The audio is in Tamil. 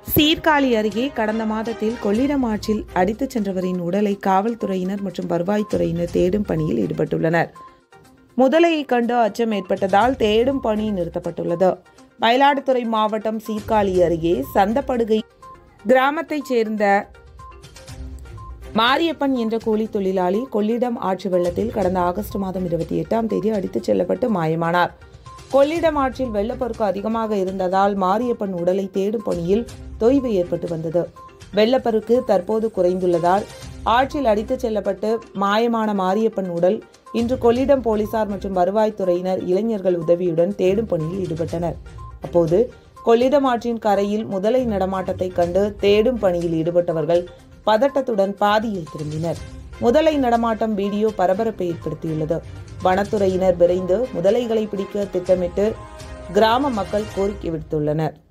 சீர்காழி அருகே கடந்த மாதத்தில் கொள்ளிடம் ஆற்றில் அடித்துச் சென்றவரின் உடலை காவல்துறையினர் மற்றும் வருவாய்த்துறையினர் தேடும் பணியில் ஈடுபட்டுள்ளனர் முதலையை கண்டு அச்சம் ஏற்பட்டதால் தேடும் பணி நிறுத்தப்பட்டுள்ளது மயிலாடுதுறை மாவட்டம் சீர்காழி அருகே சந்தப்படுகை கிராமத்தைச் சேர்ந்த மாரியப்பன் என்ற கூலி தொழிலாளி கொள்ளிடம் ஆற்று வெள்ளத்தில் கடந்த ஆகஸ்ட் மாதம் இருபத்தி எட்டாம் தேதி அடித்துச் செல்லப்பட்டு மாயமானார் கொள்ளிடம் ஆற்றில் வெள்ளப்பெருக்கு அதிகமாக இருந்ததால் மாரியப்பன் உடலை தேடும் பணியில் தொய்வு ஏற்பட்டு வந்தது வெள்ளப்பெருக்கு தற்போது குறைந்துள்ளதால் ஆற்றில் அடித்துச் செல்லப்பட்டு மாயமான மாரியப்பன் உடல் இன்று கொள்ளிடம் போலீசார் மற்றும் வருவாய்த்துறையினர் இளைஞர்கள் உதவியுடன் தேடும் பணியில் ஈடுபட்டனர் அப்போது கொள்ளிடம் ஆற்றின் கரையில் முதலை நடமாட்டத்தை கண்டு தேடும் பணியில் ஈடுபட்டவர்கள் பதட்டத்துடன் பாதியில் திரும்பினர் முதலை நடமாட்டம் வீடியோ பரபரப்பை ஏற்படுத்தியுள்ளது வனத்துறையினர் விரைந்து முதலைகளை பிடிக்க திட்டமிட்டு கிராம மக்கள் கோரிக்கை விடுத்துள்ளனர்